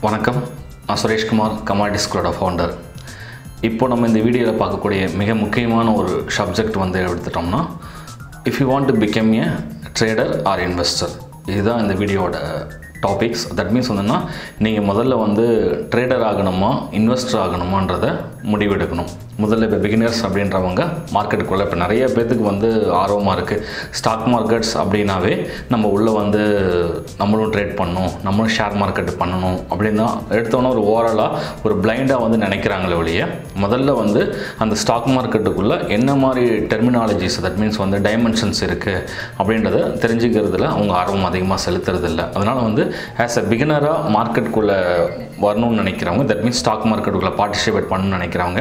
வணக்கம் நான் சுரேஷ்குமார் கமாடிஸ்களோட ஃபவுண்டர் இப்போ நம்ம இந்த வீடியோவில் பார்க்கக்கூடிய மிக முக்கியமான ஒரு சப்ஜெக்ட் வந்து எடுத்துட்டோம்னா if you want to become a trader or investor இதுதான் இந்த வீடியோவோட டாபிக்ஸ் தட் மீன்ஸ் வந்துன்னா நீங்கள் முதல்ல வந்து ட்ரேடர் ஆகணுமா இன்வெஸ்டர் ஆகணுமான்றதை முடிவெடுக்கணும் முதல்ல இப்போ பிகினர்ஸ் அப்படின்றவங்க மார்க்கெட்டுக்குள்ளே இப்போ நிறைய பேர்த்துக்கு வந்து ஆர்வமாக இருக்குது ஸ்டாக் மார்க்கெட்ஸ் அப்படின்னாவே நம்ம உள்ளே வந்து நம்மளும் ட்ரேட் பண்ணணும் நம்மளும் ஷேர் மார்க்கெட் பண்ணணும் அப்படின்னு தான் எடுத்தோன்னே ஒரு ஓவராலாக ஒரு பிளைண்டாக வந்து நினைக்கிறாங்களே ஒழிய முதல்ல வந்து அந்த ஸ்டாக் மார்க்கெட்டுக்குள்ளே என்ன மாதிரி டெர்மினாலஜிஸ் தட் மீன்ஸ் வந்து டைமென்ஷன்ஸ் இருக்குது அப்படின்றத தெரிஞ்சுக்கிறதுல அவங்க ஆர்வம் அதிகமாக செலுத்துறதில்ல அதனால் வந்து ஆஸ் அ பிகினராக மார்க்கெட்டுக்குள்ளே வரணும்னு நினைக்கிறவங்க தட் மீன்ஸ் ஸ்டாக் மார்க்கெட்டுக்குள்ளே பார்ட்டிசிபேட் பண்ணணும்னு நினைக்கிறவங்க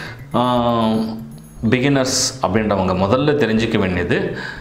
பிகினர்ஸ் அப்படின்றவங்க முதல்ல தெரிஞ்சிக்க வேண்டியது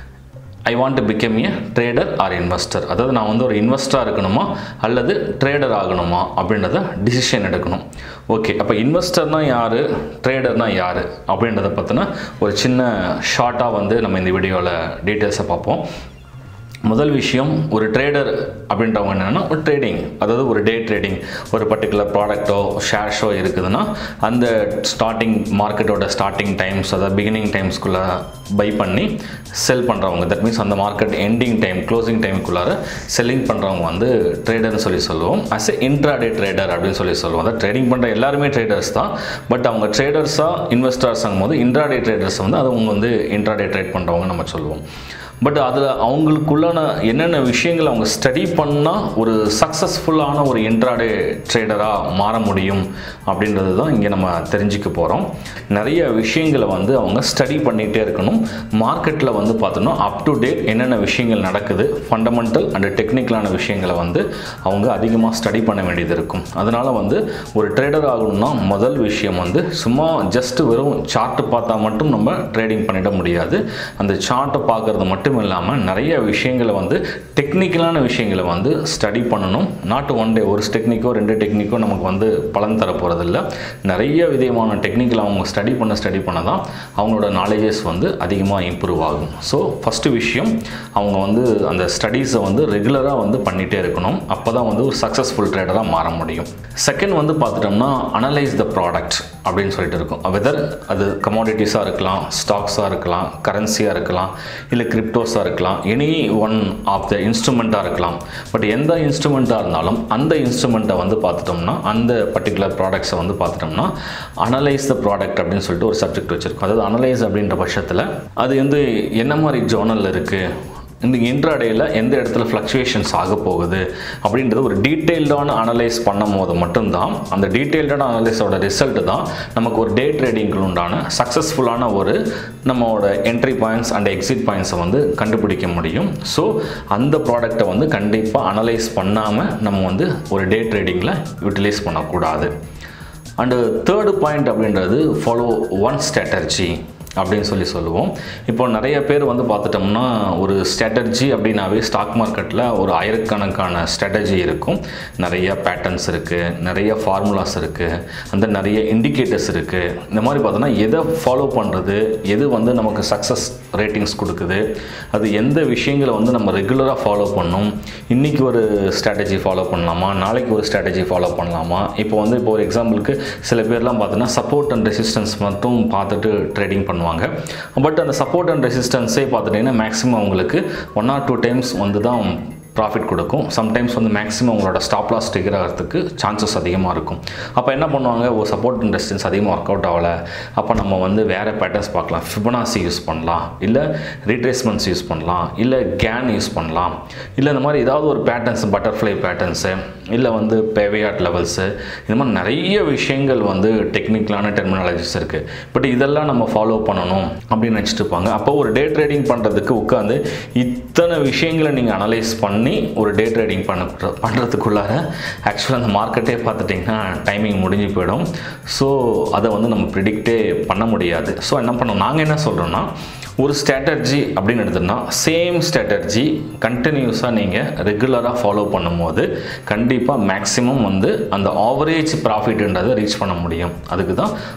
I want to become a trader or investor அதாவது நான் வந்து ஒரு இன்வெஸ்டராக இருக்கணுமா அல்லது ட்ரேடர் ஆகணுமா அப்படின்றத டிசிஷன் எடுக்கணும் ஓகே அப்போ இன்வெஸ்டர்னால் யார் ட்ரேடர்னால் யார் அப்படின்றத பற்றின ஒரு சின்ன ஷார்ட்டாக வந்து நம்ம இந்த வீடியோவில் டீட்டெயில்ஸை பார்ப்போம் முதல் விஷயம் ஒரு ட்ரேடர் அப்படின்றவங்க என்னென்னா ஒரு ட்ரேடிங் அதாவது ஒரு டே ட்ரேடிங் ஒரு பர்டிகுலர் ப்ராடக்ட்டோ ஷேர்ஸோ இருக்குதுன்னா அந்த ஸ்டார்டிங் மார்க்கெட்டோட ஸ்டார்டிங் டைம்ஸ் அதாவது பிகினிங் டைம்ஸ்குள்ளே பை பண்ணி செல் பண்ணுறவங்க தட் மீன்ஸ் அந்த மார்க்கெட் எண்டிங் டைம் க்ளோசிங் டைமுக்குள்ளார செல்லிங் பண்ணுறவங்க வந்து ட்ரேடர்னு சொல்லி சொல்லுவோம் அஸ் எ இன்ட்ராடே ட்ரேடர் அப்படின்னு சொல்லி சொல்லுவோம் அதாவது ட்ரேடிங் பண்ணுற எல்லாருமே ட்ரேடர்ஸ் தான் பட் அவங்க ட்ரேடர்ஸாக இன்வெஸ்டர்ஸ் போது இன்ட்ராடே ட்ரேடர்ஸ் வந்து அது அவங்க வந்து இன்ட்ராடே ட்ரேட் பண்ணுறவங்க நம்ம சொல்லுவோம் பட் அதில் அவங்களுக்குள்ளான என்னென்ன விஷயங்கள் அவங்க ஸ்டடி பண்ணால் ஒரு சக்ஸஸ்ஃபுல்லான ஒரு இன்ட்ராடே ட்ரேடராக மாற முடியும் அப்படின்றது தான் இங்கே நம்ம தெரிஞ்சுக்க போகிறோம் நிறைய விஷயங்களை வந்து அவங்க ஸ்டடி பண்ணிகிட்டே இருக்கணும் மார்க்கெட்டில் வந்து பார்த்தோம்னா அப் டு டேட் என்னென்ன விஷயங்கள் நடக்குது ஃபண்டமெண்டல் அண்ட் டெக்னிக்கலான விஷயங்களை வந்து அவங்க அதிகமாக ஸ்டடி பண்ண வேண்டியது இருக்கும் அதனால் வந்து ஒரு ட்ரேடர் ஆகணும்னா முதல் விஷயம் வந்து சும்மா ஜஸ்ட் வெறும் சார்ட்டு பார்த்தா மட்டும் நம்ம ட்ரேடிங் பண்ணிட முடியாது அந்த சார்ட்டை பார்க்குறது மட்டும் மட்டும் இல்லாமல் நிறைய விஷயங்களை வந்து டெக்னிக்கலான விஷயங்களை வந்து ஸ்டடி பண்ணணும் நாட் ஒன் டே ஒரு டெக்னிக்கோ ரெண்டு டெக்னிக்கோ நமக்கு வந்து பலன் தர போகிறதில்ல நிறைய விதமான டெக்னிக்கல் அவங்க ஸ்டடி பண்ண ஸ்டடி பண்ண தான் அவங்களோட நாலேஜஸ் வந்து அதிகமாக இம்ப்ரூவ் ஆகும் ஸோ ஃபஸ்ட்டு விஷயம் அவங்க வந்து அந்த ஸ்டடீஸை வந்து ரெகுலராக வந்து பண்ணிகிட்டே இருக்கணும் அப்போ தான் வந்து ஒரு சக்ஸஸ்ஃபுல் ட்ரேடராக மாற முடியும் செகண்ட் வந்து பார்த்துட்டோம்னா அனலைஸ் த ப்ராடக்ட் அப்படின்னு சொல்லிட்டு இருக்கும் வெதர் அது கமாடிட்டிஸாக இருக்கலாம் ஸ்டாக்ஸாக இருக்கலாம் கரன்சியாக இருக்கலாம் இல்லை கிரிப்டோஸாக இருக்கலாம் எனி ஒன் ஆஃப் த இன்ஸ்ட்ருமெண்ட்டாக இருக்கலாம் பட் எந்த இன்ஸ்ட்ருமெண்ட்டாக இருந்தாலும் அந்த இன்ஸ்ட்ருமெண்ட்டை வந்து பார்த்துட்டோம்னா அந்த பர்டிகுலர் ப்ராடக்ட்ஸை வந்து பார்த்துட்டோம்னா அனலைஸ் த ப்ராடக்ட் அப்படின்னு சொல்லிட்டு ஒரு சப்ஜெக்ட் வச்சுருக்கோம் அதாவது அனலைஸ் அப்படின்ற பட்சத்தில் அது வந்து என்ன மாதிரி ஜோனல் இருக்குது இந்த இன்ட்ராடேயில் எந்த இடத்துல ஃப்ளக்சுவேஷன்ஸ் ஆக போகுது அப்படின்றது ஒரு டீட்டெயில்டான அனலைஸ் பண்ணும் போது மட்டும்தான் அந்த டீட்டெயில்டான அனலைஸோட ரிசல்ட் தான் நமக்கு ஒரு டே ட்ரேடிங்க்கு உண்டான சக்ஸஸ்ஃபுல்லான ஒரு நம்மளோட என்ட்ரி பாயிண்ட்ஸ் அண்ட் எக்ஸிட் பாயிண்ட்ஸை வந்து கண்டுபிடிக்க முடியும் ஸோ அந்த ப்ராடக்டை வந்து கண்டிப்பாக அனலைஸ் பண்ணாமல் நம்ம வந்து ஒரு டே ட்ரேடிங்கில் யூட்டிலைஸ் பண்ணக்கூடாது அண்டு தேர்டு பாயிண்ட் அப்படின்றது ஃபாலோ ஒன் ஸ்ட்ராட்டர்ஜி அப்படின்னு சொல்லி சொல்லுவோம் இப்போ நிறைய பேர் வந்து பார்த்துட்டோம்னா ஒரு ஸ்ட்ராட்டர்ஜி அப்படின்னாவே ஸ்டாக் மார்க்கெட்டில் ஒரு ஆயிரக்கணக்கான ஸ்ட்ராட்டஜி இருக்கும் நிறைய பேட்டர்ன்ஸ் இருக்குது நிறைய ஃபார்முலாஸ் இருக்குது அந்த நிறைய இண்டிகேட்டர்ஸ் இருக்குது இந்த மாதிரி பார்த்தோன்னா எதை ஃபாலோ பண்ணுறது எது வந்து நமக்கு சக்ஸஸ் ரேட்டிங்ஸ் கொடுக்குது அது எந்த விஷயங்களை வந்து நம்ம ரெகுலராக ஃபாலோ பண்ணணும் இன்றைக்கி ஒரு ஸ்ட்ராட்டஜி ஃபாலோ பண்ணலாமா நாளைக்கு ஒரு ஸ்ட்ராட்டஜி ஃபாலோ பண்ணலாமா இப்போ வந்து இப்போ ஒரு எக்ஸாம்பிளுக்கு சில பேர்லாம் பார்த்தோன்னா சப்போர்ட் அண்ட் ரெசிஸ்டன்ஸ் மட்டும் பார்த்துட்டு ட்ரேடிங் பண்ணுவாங்க பட் அந்த சப்போர்ட் அண்ட் ரெசிஸ்டன்ஸே பார்த்துட்டிங்கன்னா மேக்ஸிமம் அவங்களுக்கு ஒன் ஆர் டூ டைம்ஸ் வந்து தான் ப்ராஃபிட் கொடுக்கும் சம்டைம்ஸ் வந்து மேக்ஸிமம் உங்களோட ஸ்டாப் லாஸ் ட்ரிகர் ஆகிறதுக்கு சான்சஸ் அதிகமாக இருக்கும் அப்போ என்ன பண்ணுவாங்க ஒரு சப்போர்ட் அண்ட் ரெசிஸ்டன்ஸ் அதிகமாக ஒர்க் அவுட் ஆகலை அப்போ நம்ம வந்து வேறு பேட்டர்ன்ஸ் பார்க்கலாம் ஃபிபனாசி யூஸ் பண்ணலாம் இல்லை ரீட்ரேஸ்மெண்ட்ஸ் யூஸ் பண்ணலாம் இல்லை கேன் யூஸ் பண்ணலாம் இல்லை இந்த மாதிரி ஏதாவது ஒரு பேட்டர்ன்ஸ் பட்டர்ஃப்ளை பேட்டர்ன்ஸு இல்லை வந்து பேவியாட் லெவல்ஸு இந்த மாதிரி நிறைய விஷயங்கள் வந்து டெக்னிக்கலான டெர்மினாலஜிஸ் இருக்குது பட் இதெல்லாம் நம்ம ஃபாலோ பண்ணணும் அப்படின்னு நினச்சிட்டு இருப்பாங்க அப்போ ஒரு டே ட்ரேடிங் பண்ணுறதுக்கு உட்காந்து இத்தனை விஷயங்களை நீங்கள் அனலைஸ் பண்ணி ஒரு டே ட்ரேடிங் பண்ண பண்ணுறதுக்குள்ளார ஆக்சுவலாக அந்த மார்க்கெட்டே பார்த்துட்டிங்கன்னா டைமிங் முடிஞ்சு போயிடும் ஸோ அதை வந்து நம்ம ப்ரிடிக்டே பண்ண முடியாது ஸோ என்ன பண்ணோம் நாங்கள் என்ன சொல்கிறோன்னா ஒரு ஸ்ட்ராட்டர்ஜி அப்படின்னு எடுத்தோம்னா சேம் ஸ்ட்ராட்டர்ஜி கண்டினியூஸாக நீங்கள் ரெகுலராக ஃபாலோ பண்ணும்போது கண்டிப்பாக மேக்ஸிமம் வந்து அந்த ஆவரேஜ் ப்ராஃபிட்ன்றதை ரீச் பண்ண முடியும் அதுக்கு தான்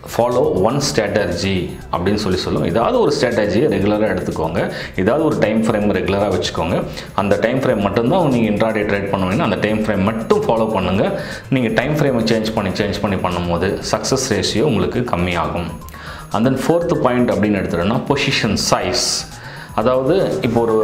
ஃபாலோ ஒன் ஸ்ட்ராட்டஜி அப்படின்னு சொல்லி சொல்லுவோம் ஏதாவது ஒரு ஸ்ட்ராட்டஜியை ரெகுலராக எடுத்துக்கோங்க ஏதாவது ஒரு டைம் ஃப்ரேம் ரெகுலராக வச்சுக்கோங்க அந்த டைம் ஃப்ரேம் மட்டும்தான் நீங்கள் இன்ட்ராடே ட்ரேட் பண்ணுவீங்கன்னா அந்த டைம் ஃப்ரேம் மட்டும் ஃபாலோ பண்ணுங்கள் நீங்கள் டைம் ஃப்ரேமை சேஞ்ச் பண்ணி சேஞ்ச் பண்ணி பண்ணும்போது சக்ஸஸ் ரேஷியோ உங்களுக்கு கம்மியாகும் அண்ட் தென் ஃபோர்த்து பாயிண்ட் அப்படின்னு எடுத்துட்டோம்னா பொசிஷன் சைஸ் அதாவது இப்போ ஒரு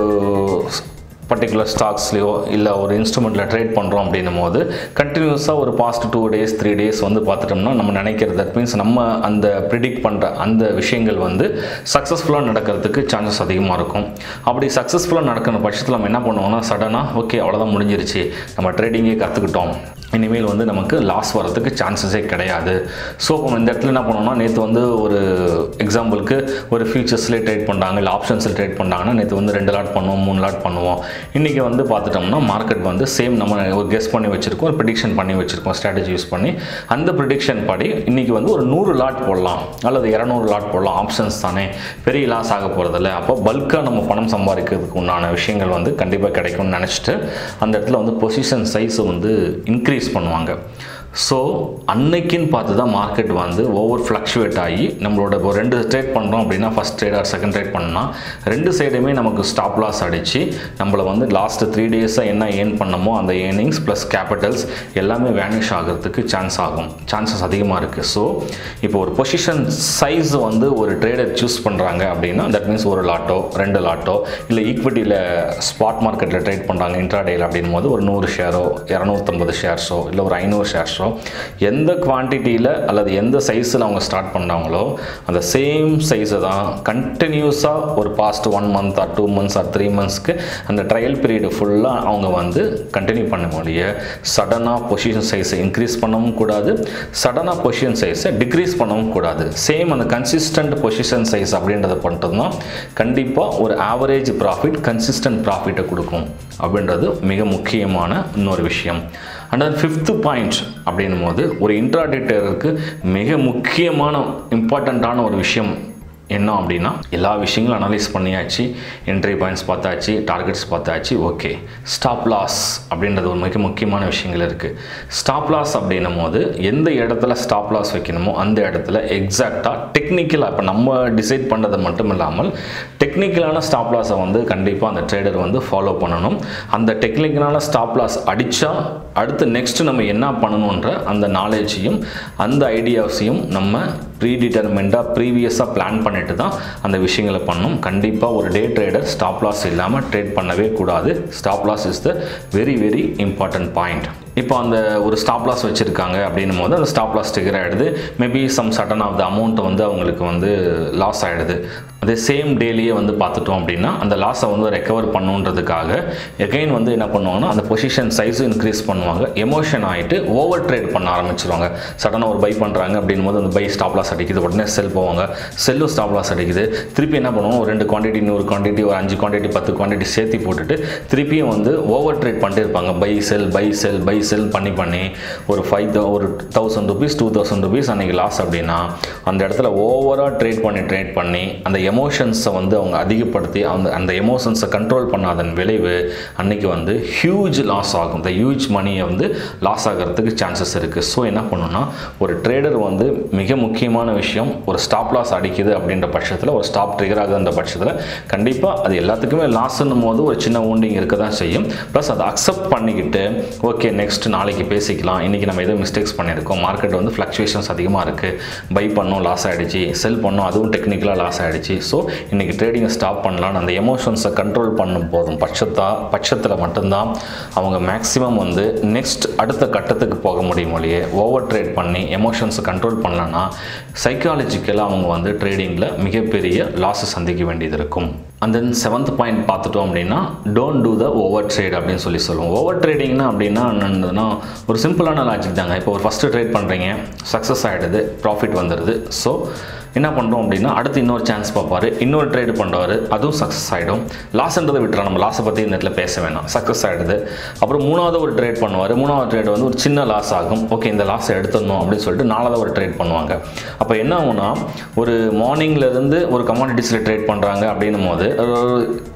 பர்டிகுலர் ஸ்டாக்ஸ்லையோ இல்லை ஒரு இன்ஸ்ட்ருமெண்ட்டில் ட்ரேட் பண்ணுறோம் அப்படின்னும் போது கண்டினியூஸாக ஒரு past two days three days வந்து பார்த்துட்டோம்னா நம்ம நினைக்கிறது தட் மீன்ஸ் நம்ம அந்த ப்ரிடிக்ட் பண்ணுற அந்த விஷயங்கள் வந்து சக்ஸஸ்ஃபுல்லாக நடக்கிறதுக்கு சான்சஸ் அதிகமாக இருக்கும் அப்படி சக்ஸஸ்ஃபுல்லாக நடக்கிற பட்சத்தில் நம்ம என்ன பண்ணுவோம்னா சடனாக ஓகே அவ்வளோதான் முடிஞ்சிருச்சு நம்ம ட்ரேடிங்கே கற்றுக்கிட்டோம் இனிமேல் வந்து நமக்கு லாஸ் வரதுக்கு சான்சஸே கிடையாது ஸோ இந்த இடத்துல என்ன பண்ணோம்னா நேற்று வந்து ஒரு எக்ஸாம்பிளுக்கு ஒரு ஃபியூச்சர்ஸ்லேயே ட்ரேட் பண்ணுறாங்க இல்லை ஆப்ஷன்ஸில் ட்ரேட் பண்ணுறாங்கன்னா நேற்று வந்து ரெண்டு லாட் பண்ணுவோம் மூணு லாட் பண்ணுவோம் இன்றைக்கி வந்து பார்த்துட்டோம்னா மார்க்கெட் வந்து சேம் நம்ம ஒரு கெஸ் பண்ணி வச்சுருக்கோம் ஒரு ப்ரிடிக்ஷன் பண்ணி வச்சுருக்கோம் ஸ்ட்ராட்டஜி யூஸ் பண்ணி அந்த ப்ரிடிக்ஷன் படி இன்றைக்கி வந்து ஒரு நூறு லாட் போடலாம் அல்லது இரநூறு லாட் போடலாம் ஆப்ஷன்ஸ் தானே பெரிய லாஸ் ஆக போகிறதில்ல அப்போ பல்காக நம்ம பணம் சம்பாதிக்கிறதுக்கு உண்டான விஷயங்கள் வந்து கண்டிப்பாக கிடைக்கும்னு நினச்சிட்டு அந்த இடத்துல வந்து பொசிஷன் சைஸை வந்து இன்க்ரீஸ் பண்ணுவாங்க ஸோ அன்னைக்குன்னு பார்த்து தான் மார்க்கெட் வந்து ஓவர் ஃப்ளக்ஷுவேட் ஆகி நம்மளோட இப்போ ரெண்டு ட்ரேட் பண்ணுறோம் அப்படின்னா first trade or second trade பண்ணால் ரெண்டு சைடுமே நமக்கு ஸ்டாப் லாஸ் அடித்து நம்மளை வந்து லாஸ்ட் த்ரீ டேஸாக என்ன ஏர்ன் பண்ணமோ அந்த ஏர்னிங்ஸ் ப்ளஸ் கேபிட்டல்ஸ் எல்லாமே வேனிஷ் ஆகிறதுக்கு சான்ஸ் ஆகும் சான்சஸ் அதிகமாக இருக்குது ஸோ இப்போ ஒரு பொசிஷன் சைஸ் வந்து ஒரு ட்ரேடர் சூஸ் பண்ணுறாங்க அப்படின்னா தட் மீன்ஸ் ஒரு லாட்டோ ரெண்டு லாட்டோ இல்லை ஈக்விட்டியில் ஸ்பாட் மார்க்கெட்டில் ட்ரேட் பண்ணுறாங்க இன்ட்ராடேயில் அப்படின் போது ஒரு நூறு ஷேரோ இரநூத்தம்பது ஷேர்ஸோ இல்லை ஒரு ஐநூறு ஷேர்ஸோ எந்த குவான்டிட்டியில் அல்லது எந்த சைஸில் அவங்க ஸ்டார்ட் பண்ணாங்களோ அந்த சேம் சைஸை தான் கண்டினியூஸாக ஒரு past one month or two months or த்ரீ மந்த்ஸ்க்கு அந்த ட்ரையல் பீரியடு ஃபுல்லாக அவங்க வந்து கண்டினியூ பண்ண முடிய சடனாக பொசிஷன் சைஸை இன்க்ரீஸ் பண்ணவும் கூடாது சடனாக பொசிஷன் சைஸை டிக்ரீஸ் பண்ணவும் கூடாது சேம் அந்த கன்சிஸ்டன்ட் பொசிஷன் சைஸ் அப்படின்றத மட்டும் தான் கண்டிப்பாக ஒரு ஆவரேஜ் ப்ராஃபிட் கன்சிஸ்டன்ட் ப்ராஃபிட்டை கொடுக்கும் அப்படின்றது மிக முக்கியமான இன்னொரு விஷயம் அண்ட் ஃபிஃப்த்து பாயிண்ட் அப்படின்னும் போது ஒரு இன்ட்ராடேட்டருக்கு மிக முக்கியமான இம்பார்ட்டண்ட்டான ஒரு விஷயம் என்ன அப்படின்னா எல்லா விஷயங்களும் அனலைஸ் பண்ணியாச்சு என்ட்ரி பாயிண்ட்ஸ் பார்த்தாச்சு டார்கெட்ஸ் பார்த்தாச்சு ஓகே ஸ்டாப் லாஸ் அப்படின்றது ஒரு மிக முக்கியமான விஷயங்கள் இருக்குது ஸ்டாப் லாஸ் அப்படின்னும் போது எந்த இடத்துல ஸ்டாப் லாஸ் வைக்கணுமோ அந்த இடத்துல எக்ஸாக்டாக டெக்னிக்கலாக இப்போ நம்ம டிசைட் பண்ணுறது மட்டும் இல்லாமல் டெக்னிக்கலான ஸ்டாப் லாஸை வந்து கண்டிப்பாக அந்த ட்ரேடர் வந்து ஃபாலோ பண்ணணும் அந்த டெக்னிக்கலான ஸ்டாப் லாஸ் அடித்தா அடுத்து நெக்ஸ்ட் நம்ம என்ன பண்ணணுன்ற அந்த நாலேஜையும் அந்த ஐடியாஸையும் நம்ம ப்ரீடிட்டர்மெண்ட்டாக ப்ரீவியஸாக பிளான் பண்ணிட்டு தான் அந்த விஷயங்களை பண்ணணும் கண்டிப்பாக ஒரு டே ட்ரேடர் ஸ்டாப் லாஸ் இல்லாமல் ட்ரேட் பண்ணவே கூடாது stop loss is the very very important point இப்போ அந்த ஒரு ஸ்டாப் லாஸ் வச்சுருக்காங்க அப்படின்னும் போது அந்த ஸ்டாப் லாஸ் டிகர் ஆகிடுது maybe some sudden of the amount வந்து அவங்களுக்கு வந்து லாஸ் ஆகிடுது அதே சேம் டேலியே வந்து பார்த்துட்டோம் அப்படின்னா அந்த லாஸை வந்து ரெக்கவர் பண்ணுன்றதுக்காக எகைன் வந்து என்ன பண்ணுவாங்கன்னா அந்த பொசிஷன் சைஸும் இன்க்ரீஸ் பண்ணுவாங்க எமோஷன் ஆகிட்டு ஓவர் ட்ரேட் பண்ண ஆரம்பிச்சிருவாங்க சடனாக ஒரு பை பண்ணுறாங்க அப்படின்னும் போது அந்த பை ஸ்டாப் லாஸ் அடிக்குது உடனே செல் போவாங்க செல்லும் ஸ்டாப் லாஸ் அடிக்குது திருப்பி என்ன பண்ணுவோம் ஒரு ரெண்டு குவான்டிட்டி நூறு குவான்டிட்டி ஒரு அஞ்சு குவான்டிட்டி பத்து குவான்டிட்டி சேர்த்து போட்டுட்டு திருப்பியும் வந்து ஓவர் ட்ரேட் பண்ணிட்டு இருப்பாங்க buy sell buy sell buy sell பண்ணி பண்ணி ஒரு ஃபைவ் தௌ ஒரு thousand rupees two thousand rupees அன்றைக்கி லாஸ் அப்படின்னா அந்த இடத்துல ஓவராக ட்ரேட் பண்ணி ட்ரேட் பண்ணி அந்த எமோஷன்ஸை வந்து அவங்க அதிகப்படுத்தி அந்த அந்த எமோஷன்ஸை கண்ட்ரோல் பண்ணாதன் விளைவு அன்றைக்கி வந்து ஹியூஜ் லாஸ் ஆகும் இந்த ஹியூஜ் மணியை வந்து லாஸ் ஆகிறதுக்கு சான்சஸ் இருக்குது ஸோ என்ன பண்ணணும்னா ஒரு ட்ரேடர் வந்து மிக முக்கியமான விஷயம் ஒரு ஸ்டாப் லாஸ் அடிக்குது அப்படின்ற பட்சத்தில் ஒரு ஸ்டாப் ட்ரிகர் ஆகுதுன்ற பட்சத்தில் கண்டிப்பாக அது எல்லாத்துக்குமே லாஸ்ன்னும் போது ஒரு சின்ன ஊண்டிங் இருக்க தான் செய்யும் ப்ளஸ் அதை அக்செப்ட் பண்ணிக்கிட்டு ஓகே நெக்ஸ்ட் நாளைக்கு பேசிக்கலாம் இன்றைக்கி நம்ம எதுவும் மிஸ்டேக்ஸ் பண்ணியிருக்கோம் மார்க்கெட் வந்து ஃப்ளக்சுவேஷன்ஸ் அதிகமாக இருக்குது பை பண்ணோம் லாஸ் ஆகிடுச்சு செல் பண்ணோம் அதுவும் டெக்னிக்கலாக லாஸ் ஆகிடுச்சு ஸோ இன்றைக்கி ட்ரேடிங்கை ஸ்டாப் பண்ணலான்னு அந்த எமோஷன்ஸை கண்ட்ரோல் பண்ணும் போதும் பட்சத்தா பட்சத்தில் மட்டும்தான் அவங்க மேக்ஸிமம் வந்து நெக்ஸ்ட் அடுத்த கட்டத்துக்கு போக முடியும் ஒழியே ஓவர் ட்ரேட் பண்ணி எமோஷன்ஸை கண்ட்ரோல் பண்ணலன்னா சைக்காலஜிக்கலாக அவங்க வந்து ட்ரேடிங்கில் மிகப்பெரிய லாஸை சந்திக்க வேண்டியது இருக்கும் அண்ட் தென் செவன்த் பாயிண்ட் பார்த்துட்டோம் அப்படின்னா don't do the over trade அப்படின்னு சொல்லி சொல்லுவோம் ஓவர் ட்ரேடிங்னா அப்படின்னா என்னன்னா ஒரு சிம்பிளான லாஜிக் தாங்க இப்போ ஒரு ஃபஸ்ட்டு ட்ரேட் பண்ணுறீங்க சக்ஸஸ் ஆகிடுது ப்ராஃபிட் வந்துடுது ஸோ என்ன பண்ணுறோம் அப்படின்னா அடுத்து இன்னொரு சான்ஸ் பார்ப்பாரு இன்னொரு ட்ரேடு பண்ணுறவர் அதுவும் சக்ஸஸ் ஆகிடும் லாஸ்ன்றதை விட்டுறோம் நம்ம லாஸை பற்றி இந்த இடத்துல பேச வேணாம் சக்ஸஸ் ஆகிடுது அப்புறம் மூணாவது ஒரு ட்ரேட் பண்ணுவார் மூணாவது ட்ரேட் வந்து ஒரு சின்ன லாஸ் ஆகும் ஓகே இந்த லாஸை எடுத்துடணும் அப்படின்னு சொல்லிட்டு நாலாவது ஒரு ட்ரேட் பண்ணுவாங்க அப்போ என்ன ஆகும்னா ஒரு மார்னிங்லேருந்து ஒரு கமாடிட்டிஸில் ட்ரேட் பண்ணுறாங்க அப்படின்னும் போது ஒரு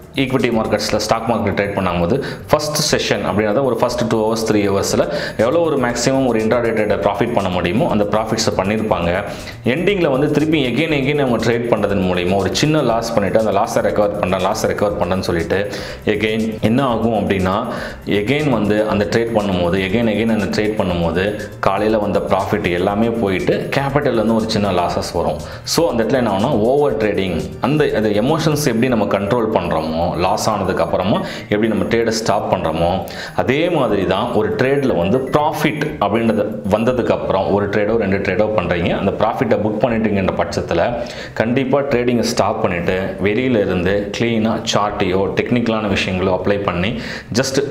ஈக்விட்டி மார்க்கெட்ஸில் ஸ்டாக் மார்க்கெட் ட்ரேட் பண்ணும்போது ஃபஸ்ட் செஷன் அப்படின்றத ஒரு ஃபஸ்ட் டூ ஹவர்ஸ் த்ரீ ஹவர்ஸில் எவ்வளோ ஒரு மேக்ஸிமம் ஒரு இன்ட்ராடே ட்ரேடர் ப்ராஃபிட் பண்ண முடியுமோ அந்த ப்ராஃபிட்ஸை பண்ணியிருப்பாங்க எண்டிங்கில் வந்து திருப்பி எகெயின் எகெயின் அவங்க ட்ரேட் பண்ணுறதன் மூலிமா ஒரு சின்ன லாஸ் பண்ணிவிட்டு அந்த லாஸை ரெக்கவர் பண்ணுறேன் லாஸை ரெக்கவர் பண்ணுறேன்னு சொல்லிட்டு எகெயின் என்ன ஆகும் அப்படின்னா எகெயின் வந்து அந்த ட்ரேட் பண்ணும்போது எகெயின் எகெயின் அந்த ட்ரேட் பண்ணும்போது காலையில் வந்த ப்ராஃபிட் எல்லாமே போயிட்டு கேபிட்டல்லேருந்து ஒரு சின்ன லாஸஸ் வரும் ஸோ அந்த இடத்துல என்ன ஆகும்னா ஓவர் ட்ரேடிங் அந்த அது எமோஷன்ஸ் எப்படி நம்ம கண்ட்ரோல் பண்ணுறோமோ லாஸ் ஆனதுக்கு அப்புறமா எப்படி நம்ம ட்ரேடை ஸ்டாப் பண்ணுறோமோ அதே மாதிரி தான் ஒரு ட்ரேடில் வந்து ப்ராஃபிட் அப்படின்றது வந்ததுக்கு அப்புறம் ஒரு ட்ரேடோ ரெண்டு ட்ரேடோ பண்ணுறீங்க அந்த ப்ராஃபிட்டை புக் பண்ணிட்டீங்கன்ற பட்சத்தில் கண்டிப்பாக ட்ரேடிங்கை ஸ்டாப் பண்ணிவிட்டு வெளியில இருந்து க்ளீனாக சார்ட்டையோ டெக்னிக்கலான விஷயங்களோ அப்ளை பண்ணி ஜஸ்ட்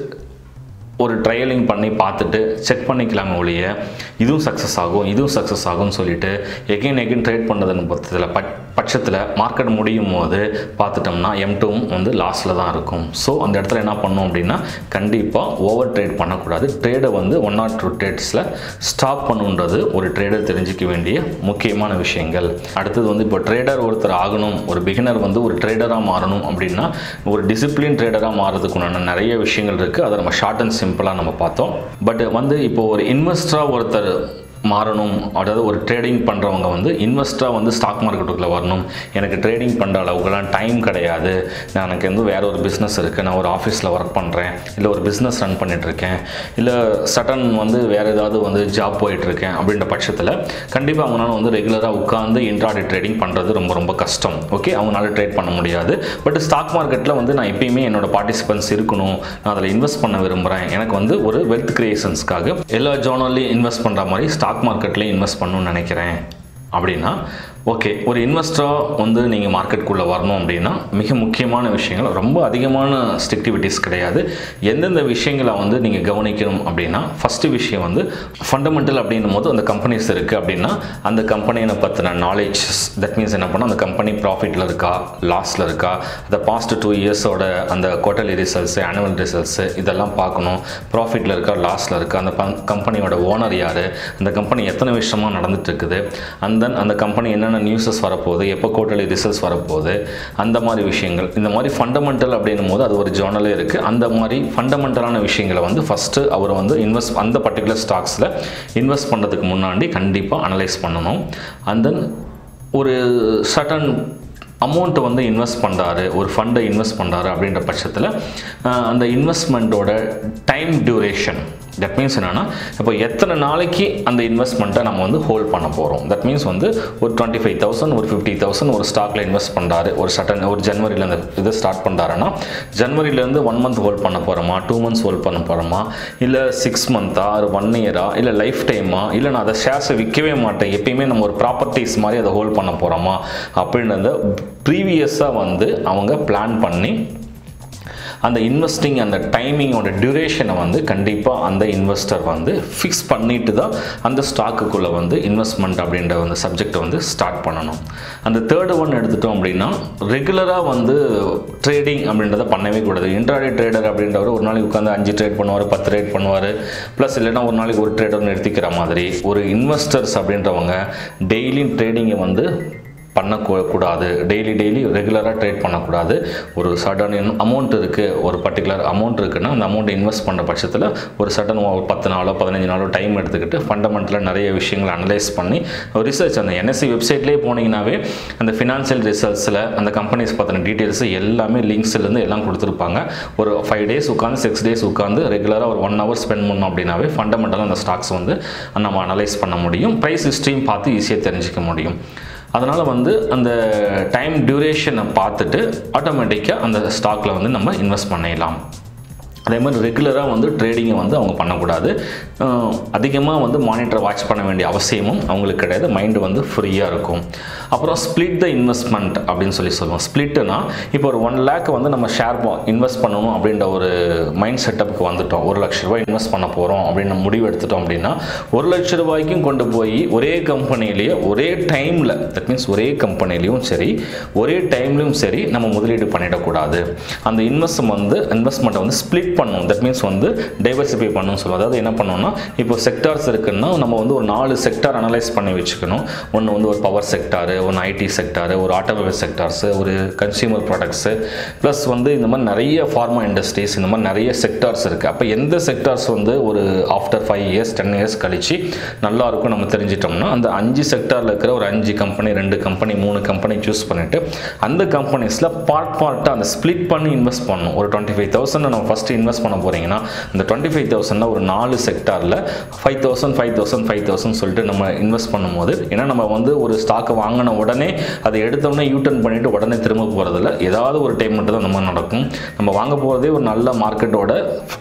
ஒரு ட்ரையலிங் பண்ணி பார்த்துட்டு செக் பண்ணிக்கலாமே ஒழிய இதுவும் சக்ஸஸ் ஆகும் இதுவும் சக்ஸஸ் ஆகும்னு சொல்லிட்டு எகைன் எகைன் ட்ரேட் பண்ணுறதுன்னு பட்சத்தில் பட் பட்சத்தில் மார்க்கெட் முடியும் போது பார்த்துட்டோம்னா எம் டூவும் வந்து லாஸில் தான் இருக்கும் ஸோ அந்த இடத்துல என்ன பண்ணோம் அப்படின்னா கண்டிப்பாக ஓவர் ட்ரேட் பண்ணக்கூடாது ட்ரேடை வந்து ஒன் ஆர் டூ ட்ரேட்ஸில் ஸ்டாப் பண்ணுன்றது ஒரு ட்ரேடர் தெரிஞ்சிக்க வேண்டிய முக்கியமான விஷயங்கள் அடுத்தது வந்து இப்போ ட்ரேடர் ஒருத்தர் ஆகணும் ஒரு பிகினர் வந்து ஒரு ட்ரேடராக மாறணும் அப்படின்னா ஒரு டிசிப்ளின் ட்ரேடராக மாறதுக்குண்டான நிறைய விஷயங்கள் இருக்குது அதை நம்ம ஷார்ட் அண்ட் சிம்பிளாக நம்ம பார்த்தோம் பட் வந்து இப்போ ஒரு இன்வெஸ்டராக ஒருத்தர் மாறணும் அதாவது ஒரு ட்ரேடிங் பண்ணுறவங்க வந்து இன்வெஸ்டராக வந்து ஸ்டாக் மார்க்கெட்டுக்குள்ளே வரணும் எனக்கு ட்ரேடிங் பண்ணுற அளவுக்குலாம் டைம் கிடையாது நான் எனக்கு வந்து வேற ஒரு பிஸ்னஸ் இருக்குது நான் ஒரு ஆஃபீஸில் ஒர்க் பண்ணுறேன் இல்லை ஒரு பிஸ்னஸ் ரன் பண்ணிகிட்ருக்கேன் இல்லை சடன் வந்து வேறு ஏதாவது வந்து ஜாப் போயிட்டுருக்கேன் அப்படின்ற பட்சத்தில் கண்டிப்பாக அவங்களால வந்து ரெகுலராக உட்காந்து இன்ட்ராடே ட்ரேடிங் பண்ணுறது ரொம்ப ரொம்ப கஷ்டம் ஓகே அவங்களால ட்ரேட் பண்ண முடியாது பட் ஸ்டாக் மார்க்கெட்டில் வந்து நான் எப்பயுமே என்னோட பார்ட்டிசிபென்ட்ஸ் இருக்கணும் நான் அதில் இன்வெஸ்ட் பண்ண விரும்புகிறேன் எனக்கு வந்து ஒரு வெல்த் கிரியேஷன்ஸ்க்காக எல்லா ஜோனல்லையும் இன்வெஸ்ட் பண்ணுற மாதிரி ஸ்டாக் மார்க்கெட்லேயும் இன்வெஸ்ட் பண்ணணும்னு நினைக்கிறேன் அப்படின்னா ஓகே ஒரு இன்வெஸ்டராக வந்து நீங்கள் மார்க்கெட்டுக்குள்ளே வரணும் அப்படின்னா மிக முக்கியமான விஷயங்கள் ரொம்ப அதிகமான ஸ்ட்ரிக்டிவிட்டிஸ் கிடையாது எந்தெந்த விஷயங்களை வந்து நீங்கள் கவனிக்கணும் அப்படின்னா ஃபஸ்ட்டு விஷயம் வந்து ஃபண்டமெண்டல் அப்படின்னும் போது அந்த கம்பெனிஸ் இருக்குது அப்படின்னா அந்த கம்பெனியை பற்றின நாலேஜ் தட் மீன்ஸ் என்ன பண்ணால் அந்த கம்பெனி ப்ராஃபிட்டில் இருக்கா லாஸில் இருக்கா அந்த பாஸ்ட் டூ இயர்ஸோட அந்த குவார்டர்லி ரிசல்ட்ஸு ஆனுவல் ரிசல்ட்ஸு இதெல்லாம் பார்க்கணும் ப்ராஃபிட்டில் இருக்கா லாஸில் இருக்கா அந்த கம்பெனியோட ஓனர் யார் அந்த கம்பெனி எத்தனை வருஷமாக நடந்துட்டு இருக்குது அண்ட் தென் அந்த கம்பெனி என்னென்ன நியூஸஸ் வரப்போகுது எப்போ குவார்டர்லி ரிசல்ட்ஸ் வரப்போகுது அந்த மாதிரி விஷயங்கள் இந்த மாதிரி ஃபண்டமெண்டல் அப்படின்னும் போது அது ஒரு ஜேர்னலே இருக்குது அந்த மாதிரி ஃபண்டமெண்டலான விஷயங்களை வந்து ஃபஸ்ட்டு அவர் வந்து இன்வெஸ்ட் அந்த பர்டிகுலர் ஸ்டாக்ஸில் இன்வெஸ்ட் பண்ணுறதுக்கு முன்னாடி கண்டிப்பாக அனலைஸ் பண்ணணும் அண்ட் தென் ஒரு சட்டன் அமௌண்ட்டை வந்து இன்வெஸ்ட் பண்ணுறாரு ஒரு ஃபண்டை இன்வெஸ்ட் பண்ணுறாரு அப்படின்ற பட்சத்தில் அஹ், அந்த இன்வெஸ்ட்மெண்ட்டோட டைம் டியூரேஷன் தட் மீன்ஸ் என்னென்னா இப்போ எத்தனை நாளைக்கு அந்த இன்வெஸ்ட்மெண்ட்டை நம்ம வந்து ஹோல்ட் பண்ண போகிறோம் தட் மீன்ஸ் வந்து ஒரு டுவெண்ட்டி ஃபைவ் தௌசண்ட் ஒரு ஃபிஃப்டி தௌசண்ட் ஒரு ஸ்டாக்கில் இன்வெஸ்ட் பண்ணுறாரு ஒரு சட்டன் ஒரு ஜனவரியில் அந்த இதை ஸ்டார்ட் பண்ணுறாருன்னா ஜனவரியிலேருந்து ஒன் மந்த் ஹோல்ட் பண்ண போகிறோமா டூ மந்த்ஸ் ஹோல்ட் பண்ண போகிறோமா இல்லை சிக்ஸ் மந்த்தா ஒரு ஒன் இயரா இல்லை லைஃப் டைமா இல்லை நான் அதை ஷேர்ஸை விற்கவே மாட்டேன் எப்பயுமே நம்ம ஒரு ப்ராப்பர்ட்டிஸ் மாதிரி அதை ஹோல்ட் பண்ண போகிறோமா அப்படின்றத ப்ரீவியஸாக வந்து அவங்க பிளான் பண்ணி அந்த இன்வெஸ்டிங் அந்த டைமிங்கோட டியூரேஷனை வந்து கண்டிப்பாக அந்த இன்வெஸ்டர் வந்து ஃபிக்ஸ் பண்ணிட்டு தான் அந்த ஸ்டாக்குக்குள்ளே வந்து இன்வெஸ்ட்மெண்ட் அப்படின்ற அந்த சப்ஜெக்டை வந்து ஸ்டார்ட் பண்ணணும் அந்த தேர்டு ஒன் எடுத்துட்டோம் அப்படின்னா ரெகுலராக வந்து ட்ரேடிங் அப்படின்றத பண்ணவே கூடாது இன்ட்ராடே ட்ரேடர் அப்படின்றவர் ஒரு நாளைக்கு உட்காந்து அஞ்சு ட்ரேட் பண்ணுவார் பத்து ட்ரேட் பண்ணுவார் ப்ளஸ் இல்லைன்னா ஒரு நாளைக்கு ஒரு ட்ரேடர் நிறுத்திக்கிற மாதிரி ஒரு இன்வெஸ்டர்ஸ் அப்படின்றவங்க டெய்லி ட்ரேடிங்கை வந்து பண்ணக்கூடாது டெய்லி டெய்லி ரெகுலராக ட்ரேட் பண்ணக்கூடாது ஒரு சடன் அமௌண்ட் இருக்குது ஒரு பர்டிகுலர் அமௌண்ட் இருக்குன்னா அந்த அமௌண்ட் இன்வெஸ்ட் பண்ணுற பட்சத்தில் ஒரு சடன் ஒரு பத்து நாளோ பதினஞ்சு நாளோ டைம் எடுத்துக்கிட்டு ஃபண்டமெண்டலாக நிறைய விஷயங்களை அனலைஸ் பண்ணி ஒரு ரிசர்ச் அந்த என்எஸ்சி வெப்சைட்லேயே போனீங்கன்னாவே அந்த ஃபினான்ஷியல் ரிசல்ட்ஸில் அந்த கம்பெனிஸ் பற்றின டீட்டெயில்ஸ் எல்லாமே லிங்க்ஸ்லேருந்து எல்லாம் கொடுத்துருப்பாங்க ஒரு ஃபைவ் டேஸ் உட்காந்து சிக்ஸ் டேஸ் உட்காந்து ரெகுலராக ஒரு ஒன் ஹவர் ஸ்பெண்ட் பண்ணோம் அப்படின்னாவே ஃபண்டமெண்டலாக அந்த ஸ்டாக்ஸ் வந்து நம்ம அனலைஸ் பண்ண முடியும் ப்ரைஸ் ஹிஸ்ட்ரியும் பார்த்து ஈஸியாக தெரிஞ்சிக்க முடியும் அதனால் வந்து அந்த டைம் டியூரேஷனை பார்த்துட்டு ஆட்டோமேட்டிக்காக அந்த ஸ்டாக்கில் வந்து நம்ம இன்வெஸ்ட் பண்ணிடலாம் அதே மாதிரி ரெகுலராக வந்து ட்ரேடிங்கை வந்து அவங்க பண்ணக்கூடாது அதிகமாக வந்து மானிட்டரை வாட்ச் பண்ண வேண்டிய அவசியமும் அவங்களுக்கு கிடையாது மைண்டு வந்து ஃப்ரீயாக இருக்கும் அப்புறம் ஸ்ப்ளிட் த இன்வெஸ்ட்மெண்ட் அப்படின்னு சொல்லி சொல்லுவோம் ஸ்ப்ளிட்டுனா இப்போ ஒரு ஒன் லேக் வந்து நம்ம ஷேர் இன்வெஸ்ட் பண்ணணும் அப்படின்ற ஒரு மைண்ட் செட்டப்புக்கு வந்துட்டோம் ஒரு லட்ச ரூபாய் இன்வெஸ்ட் பண்ண போகிறோம் அப்படின்னு முடிவு எடுத்துட்டோம் அப்படின்னா ஒரு லட்ச ரூபாய்க்கும் கொண்டு போய் ஒரே கம்பெனிலேயே ஒரே டைமில் தட் மீன்ஸ் ஒரே கம்பெனிலையும் சரி ஒரே டைம்லையும் சரி நம்ம முதலீடு பண்ணிடக்கூடாது அந்த இன்வெஸ்ட் வந்து இன்வெஸ்ட்மெண்ட்டை வந்து ஸ்ப்ளிட் பண்ணும் தட் மீன்ஸ் வந்து டைவர்சிஃபை பண்ணணும்னு சொல்லுவோம் அதாவது என்ன பண்ணோம்னா இப்போ செக்டார்ஸ் இருக்குன்னா நம்ம வந்து ஒரு நாலு செக்டார் அனலைஸ் பண்ணி வச்சுக்கணும் ஒன்று வந்து ஒரு பவர் செக்டாரு ஒன்று ஐடி செக்டாரு ஒரு ஆட்டோமொபைல் செக்டார்ஸு ஒரு கன்சியூமர் ப்ராடக்ட்ஸு ப்ளஸ் வந்து இந்த மாதிரி நிறைய ஃபார்மா இண்டஸ்ட்ரீஸ் இந்த மாதிரி நிறைய செக்டார்ஸ் இருக்குது அப்போ எந்த செக்டார்ஸ் வந்து ஒரு after five years ten years கழிச்சு நல்லா இருக்கும் நம்ம தெரிஞ்சிட்டோம்னா அந்த அஞ்சு செக்டாரில் இருக்கிற ஒரு அஞ்சு கம்பெனி ரெண்டு கம்பெனி மூணு கம்பெனி சூஸ் பண்ணிவிட்டு அந்த கம்பெனிஸில் பார்ட் பார்ட்டாக அந்த ஸ்ப்ளிட் பண்ணி இன்வெஸ்ட் பண்ணணும் ஒரு டுவெண்ட்டி ஃபைவ் தௌசண்ட் நம்ம ஃபஸ்ட்டு இன்வெஸ்ட் பண்ண போகிறீங்கன்னா அந்த டுவெண்ட்டி ஃபைவ் தௌசண்டில் ஒரு நாலு செக்டாரில் five thousand five thousand five thousand சொல்லிட்டு நம்ம இன்வெஸ்ட் பண்ணும்போது ஏன்னா நம்ம வந்து ஒரு ஸ்டாக்கை வாங்கின உடனே அதை எடுத்தோடனே யூட்டர்ன் பண்ணிவிட்டு உடனே திரும்ப போகிறதில்ல ஏதாவது ஒரு டைம் மட்டும் தான் அந்த மாதிரி நடக்கும் நம்ம வாங்க போகிறதே ஒரு நல்ல மார்க்கெட்டோட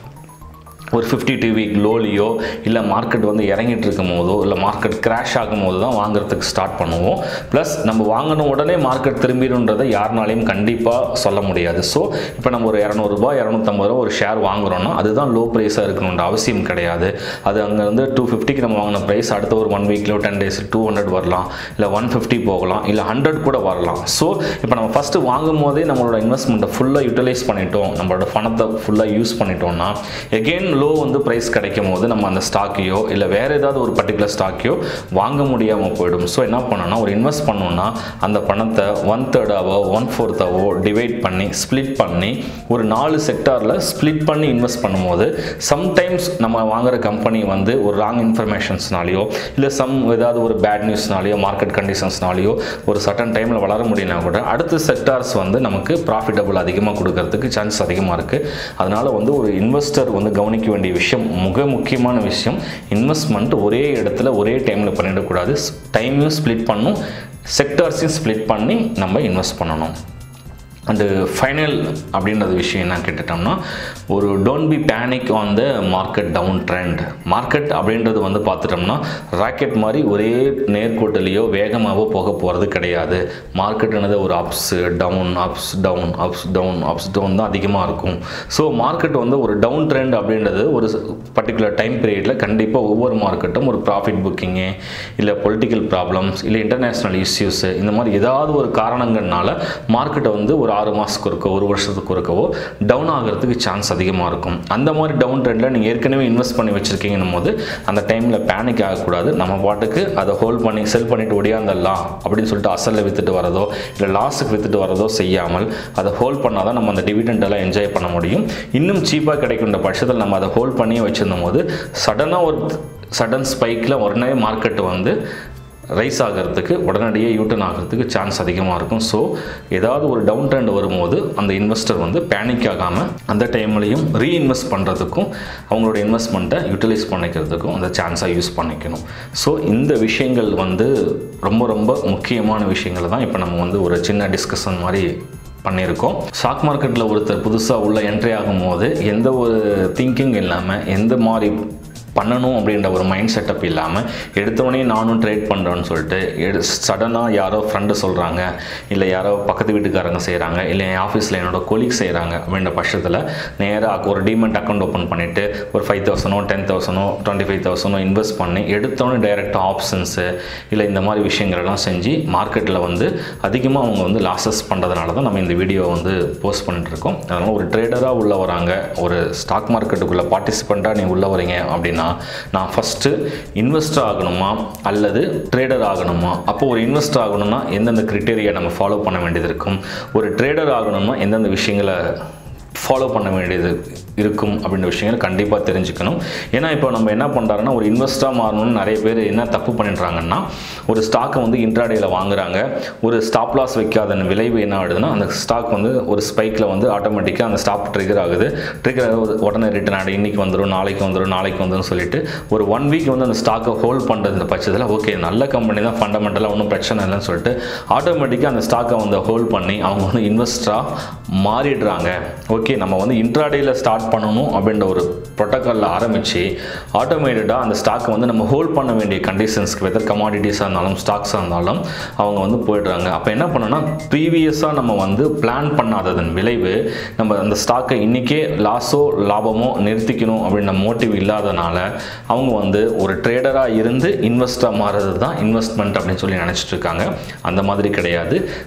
ஒரு ஃபிஃப்டி டூ வீக் லோலியோ இல்லை மார்க்கெட் வந்து இறங்கிட்டு இருக்கும் போதோ இல்லை மார்க்கெட் கிராஷ் ஆகும் போது தான் வாங்குறதுக்கு ஸ்டார்ட் பண்ணுவோம் ப்ளஸ் நம்ம வாங்கின உடனே மார்க்கெட் திரும்பிடுன்றதை யாருனாலையும் கண்டிப்பாக சொல்ல முடியாது ஸோ இப்போ நம்ம ஒரு இரநூறுபா இரநூத்தம்பது ரூபா ஒரு ஷேர் வாங்குறோம்னா அதுதான் லோ ப்ரைஸாக இருக்கணுன்ற அவசியம் கிடையாது அது அங்கே வந்து டூ ஃபிஃப்டிக்கு நம்ம வாங்கின ப்ரைஸ் அடுத்த ஒரு ஒன் வீக்லோ டென் டேஸ் டூ ஹண்ட்ரட் வரலாம் இல்லை ஒன் ஃபிஃப்டி போகலாம் இல்லை ஹண்ட்ரட் கூட வரலாம் ஸோ இப்போ நம்ம ஃபஸ்ட்டு வாங்கும் போதே நம்மளோட இன்வெஸ்ட்மெண்ட்டை ஃபுல்லாக யூட்டிலைஸ் பண்ணிட்டோம் நம்மளோட பணத்தை ஃபுல்லாக யூஸ் பண்ணிட்டோம்னா எகெயின் லோ வந்து ப்ரைஸ் கிடைக்கும் போது நம்ம அந்த ஸ்டாக்கையோ இல்லை வேறு ஏதாவது ஒரு பர்டிகுலர் ஸ்டாக்கையோ வாங்க முடியாமல் போயிடும் ஸோ என்ன பண்ணணும்னா ஒரு இன்வெஸ்ட் பண்ணோம்னா அந்த பணத்தை ஒன் தேர்டாவோ ஒன் ஃபோர்த்தாவோ டிவைட் பண்ணி ஸ்ப்ளிட் பண்ணி ஒரு நாலு செக்டாரில் ஸ்ப்ளிட் பண்ணி இன்வெஸ்ட் பண்ணும்போது சம்டைம்ஸ் நம்ம வாங்குற கம்பெனி வந்து ஒரு ராங் இன்ஃபர்மேஷன்ஸ்னாலேயோ இல்லை சம் ஏதாவது ஒரு பேட் நியூஸ்னாலேயோ மார்க்கெட் கண்டிஷன்ஸ்னாலேயோ ஒரு சட்டன் டைமில் வளர முடியலனா கூட அடுத்த செக்டார்ஸ் வந்து நமக்கு ப்ராஃபிட்டபிள் அதிகமாக கொடுக்கறதுக்கு சான்ஸ் அதிகமாக இருக்குது அதனால் வந்து ஒரு இன்வெஸ்டர் வந்து கவனிக்க வேண்டிய விஷயம் மிக முக்கியமான விஷயம் இன்வெஸ்ட்மெண்ட் ஒரே இடத்துல ஒரே டைமில் பண்ணிடக்கூடாது டைமையும் ஸ்ப்ளிட் பண்ணும் செக்டார்ஸையும் ஸ்ப்ளிட் பண்ணி நம்ம இன்வெஸ்ட் பண்ணணும் அண்டு ஃபைனல் அப்படின்றது விஷயம் என்ன கேட்டுட்டோம்னா ஒரு don't be panic on the market down trend market அப்படின்றது வந்து பார்த்துட்டோம்னா ராக்கெட் மாதிரி ஒரே நேர்கோட்டிலேயோ வேகமாகவோ போக போகிறது கிடையாது மார்க்கெட்டுனது ஒரு ups down ups down ups down ups down தான் அதிகமாக இருக்கும் ஸோ மார்க்கெட் வந்து ஒரு டவுன் ட்ரெண்ட் அப்படின்றது ஒரு பர்டிகுலர் டைம் பீரியடில் கண்டிப்பாக ஒவ்வொரு மார்க்கெட்டும் ஒரு ப்ராஃபிட் புக்கிங்கு இல்லை பொலிட்டிக்கல் ப்ராப்ளம்ஸ் இல்லை இன்டர்நேஷ்னல் இஷ்யூஸு இந்த மாதிரி ஏதாவது ஒரு காரணங்கள்னால மார்க்கெட்டை வந்து ஒரு ஆறு மாதத்துக்கு ஒருக்கோ ஒரு வருஷத்துக்கு ஒருக்கவோ டவுன் ஆகிறதுக்கு சான்ஸ் அதிகமாக இருக்கும் அந்த மாதிரி டவுன் ட்ரெண்டில் நீங்கள் ஏற்கனவே இன்வெஸ்ட் பண்ணி வச்சுருக்கீங்கன்னும் போது அந்த டைமில் பேனிக் ஆகக்கூடாது நம்ம பாட்டுக்கு அதை ஹோல்ட் பண்ணி செல் பண்ணிட்டு ஒடியாந்துடலாம் அப்படின்னு சொல்லிட்டு அசலில் விற்றுட்டு வரதோ இல்லை லாஸுக்கு விற்றுட்டு வரதோ செய்யாமல் அதை ஹோல்ட் பண்ணால் தான் நம்ம அந்த dividend எல்லாம் என்ஜாய் பண்ண முடியும் இன்னும் சீப்பாக கிடைக்கின்ற பட்சத்தில் நம்ம அதை ஹோல்ட் பண்ணியே வச்சிருந்தும் போது சடனாக ஒரு சடன் ஸ்பைக்கில் உடனே மார்க்கெட் வந்து ரைஸ் ஆகிறதுக்கு உடனடியே யூட்டன் ஆகிறதுக்கு சான்ஸ் அதிகமாக இருக்கும் ஸோ ஏதாவது ஒரு டவுன் ட்ரெண்ட் வரும்போது அந்த இன்வெஸ்டர் வந்து பேனிக் ஆகாமல் அந்த டைம்லையும் ரீஇன்வெஸ்ட் பண்ணுறதுக்கும் அவங்களோட இன்வெஸ்ட்மெண்ட்டை யூட்டிலைஸ் பண்ணிக்கிறதுக்கும் அந்த சான்ஸாக யூஸ் பண்ணிக்கணும் ஸோ இந்த விஷயங்கள் வந்து ரொம்ப ரொம்ப முக்கியமான விஷயங்களை தான் இப்போ நம்ம வந்து ஒரு சின்ன டிஸ்கஷன் மாதிரி பண்ணியிருக்கோம் ஸ்டாக் மார்க்கெட்டில் ஒருத்தர் புதுசாக உள்ள என்ட்ரி ஆகும்போது எந்த ஒரு திங்கிங் இல்லாமல் எந்த மாதிரி பண்ணணும் அப்படின்ற ஒரு மைண்ட் செட்டப் இல்லாமல் எடுத்தோடனே நானும் ட்ரேட் பண்ணுறேன்னு சொல்லிட்டு எடு சடனாக யாரோ ஃப்ரெண்டு சொல்கிறாங்க இல்லை யாரோ பக்கத்து வீட்டுக்காரங்க செய்கிறாங்க இல்லை என் ஆஃபீஸில் என்னோட கொலீக் செய்கிறாங்க அப்படின்ற பட்சத்தில் நேராக ஒரு டிமெண்ட் அக்கௌண்ட் ஓப்பன் பண்ணிவிட்டு ஒரு ஃபைவ் தௌசண்டோ டென் தௌசண்டோ டுவெண்ட்டி ஃபைவ் தௌசண்டோ இன்வெஸ்ட் பண்ணி எடுத்தோடனே டைரெக்டாக ஆப்ஷன்ஸு இல்லை இந்த மாதிரி விஷயங்களெல்லாம் செஞ்சு மார்க்கெட்டில் வந்து அதிகமாக அவங்க வந்து லாஸஸ் பண்ணுறதுனால தான் நம்ம இந்த வீடியோ வந்து போஸ்ட் பண்ணிட்டு இருக்கோம் அதனால் ஒரு ட்ரேடராக உள்ள வராங்க ஒரு ஸ்டாக் மார்க்கெட்டுக்குள்ளே பார்ட்டிசிபெண்ட்டாக நீ உள்ளே வரீங்க அப்படின்னா நான் ஃபஸ்ட்டு இன்வெஸ்டர் ஆகணுமா அல்லது ட்ரேடர் ஆகணுமா அப்போ ஒரு இன்வெஸ்டர் ஆகணும்னா எந்தெந்த கிரிட்டேரியா நம்ம ஃபாலோ பண்ண வேண்டியது இருக்கும் ஒரு ட்ரேடர் ஆகணும்னா எந்தெந்த விஷயங்களை ஃபாலோ பண்ண வேண்டியது இருக்கும் அப்படின்ற விஷயங்கள் கண்டிப்பாக தெரிஞ்சுக்கணும் ஏன்னா இப்போ நம்ம என்ன பண்ணுறாங்கன்னா ஒரு இன்வெஸ்டாக மாறணும்னு நிறைய பேர் என்ன தப்பு பண்ணிடுறாங்கன்னா ஒரு ஸ்டாக்கை வந்து இன்ட்ராடேயில் வாங்குறாங்க ஒரு ஸ்டாப் லாஸ் வைக்காத விளைவு என்ன ஆகுதுன்னா அந்த ஸ்டாக் வந்து ஒரு ஸ்பைக்கில் வந்து ஆட்டோமேட்டிக்காக அந்த ஸ்டாப் ட்ரிகர் ஆகுது ட்ரிகர் உடனே ரிட்டர்ன் ஆகிடு இன்றைக்கி வந்துடும் நாளைக்கு வந்துடும் நாளைக்கு வந்துடும் சொல்லிட்டு ஒரு ஒன் வீக் வந்து அந்த ஸ்டாக்கை ஹோல்ட் பண்ணுறது பட்சத்தில் ஓகே நல்ல கம்பெனி தான் ஃபண்டமெண்டலாக ஒன்றும் பிரச்சனை இல்லைன்னு சொல்லிட்டு ஆட்டோமேட்டிக்காக அந்த ஸ்டாக்கை வந்து ஹோல்ட் பண்ணி அவங்க வந்து இன்வெஸ்டராக மாறிடுறாங்க ஓகே நம்ம வந்து இன்ட்ராடேயில் ஸ்டார்ட் பண்ணணும் அப்படின்ற ஒரு ப்ரோட்டோக்காலில் ஆரம்பித்து ஆட்டோமேட்டடாக அந்த ஸ்டாக்கை வந்து நம்ம ஹோல்ட் பண்ண வேண்டிய கண்டிஷன்ஸ்க்கு வெதர் கமாடிட்டிஸாக இருந்தாலும் ஸ்டாக்ஸாக இருந்தாலும் அவங்க வந்து போயிடுறாங்க அப்போ என்ன பண்ணோன்னா ப்ரீவியஸாக நம்ம வந்து பிளான் பண்ணாததன் விளைவு நம்ம அந்த ஸ்டாக்கை இன்றைக்கே லாஸோ லாபமோ நிறுத்திக்கணும் அப்படின்ற மோட்டிவ் இல்லாதனால அவங்க வந்து ஒரு ட்ரேடராக இருந்து இன்வெஸ்டாக மாறுறது தான் இன்வெஸ்ட்மெண்ட் அப்படின்னு சொல்லி நினச்சிட்டு இருக்காங்க அந்த மாதிரி கிடையாது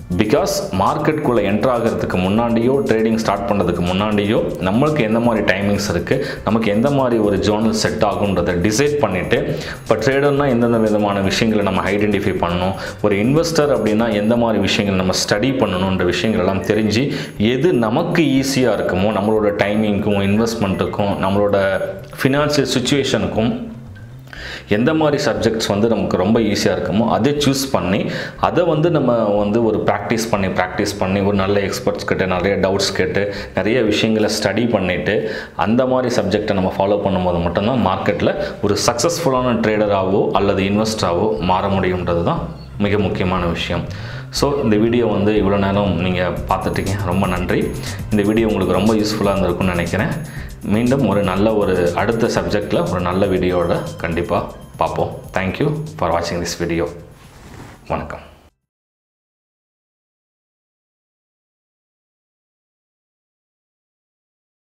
பிகாஸ் மார்க்கெட்டுக்குள்ளே என்ட்ரு ஆகிறதுக்கு முன்னாடியோ ட்ரேடிங் ஸ்டார்ட் பண்ணுறதுக்கு முன்னாடியோ நம்மளுக்கு எந்த மாதிரி டைமிங்ஸ் இருக்குது நமக்கு எந்த மாதிரி ஒரு ஜோனல் செட் ஆகுன்றதை டிசைட் பண்ணிவிட்டு இப்போ ட்ரேடர்னால் எந்தெந்த விதமான விஷயங்களை நம்ம ஐடென்டிஃபை பண்ணணும் ஒரு இன்வெஸ்டர் அப்படின்னா எந்த மாதிரி விஷயங்கள் நம்ம ஸ்டடி பண்ணணுன்ற விஷயங்கள் எல்லாம் தெரிஞ்சு எது நமக்கு ஈஸியாக இருக்குமோ நம்மளோட டைமிங்க்கும் இன்வெஸ்ட்மெண்ட்டுக்கும் நம்மளோட ஃபினான்ஷியல் சுச்சுவேஷனுக்கும் எந்த மாதிரி சப்ஜெக்ட்ஸ் வந்து நமக்கு ரொம்ப ஈஸியாக இருக்குமோ அதை சூஸ் பண்ணி அதை வந்து நம்ம வந்து ஒரு ப்ராக்டிஸ் பண்ணி ப்ராக்டிஸ் பண்ணி ஒரு நல்ல எக்ஸ்பர்ட்ஸ் கிட்ட நிறைய டவுட்ஸ் கேட்டு நிறைய விஷயங்களை ஸ்டடி பண்ணிவிட்டு அந்த மாதிரி சப்ஜெக்டை நம்ம ஃபாலோ பண்ணும்போது மட்டும்தான் மார்க்கெட்டில் ஒரு சக்ஸஸ்ஃபுல்லான ட்ரேடராகவோ அல்லது இன்வெஸ்டராகவோ மாற முடியுன்றது தான் மிக முக்கியமான விஷயம் ஸோ இந்த வீடியோ வந்து இவ்வளோ நேரம் நீங்கள் பார்த்துட்டீங்க ரொம்ப நன்றி இந்த வீடியோ உங்களுக்கு ரொம்ப யூஸ்ஃபுல்லாக இருந்திருக்கும்னு நினைக்கிறேன் மீண்டும் ஒரு நல்ல ஒரு அடுத்த சப்ஜெக்டில் ஒரு நல்ல வீடியோவோட கண்டிப்பாக பார்ப்போம் தேங்க்யூ ஃபார் வாட்சிங் திஸ் வீடியோ வணக்கம்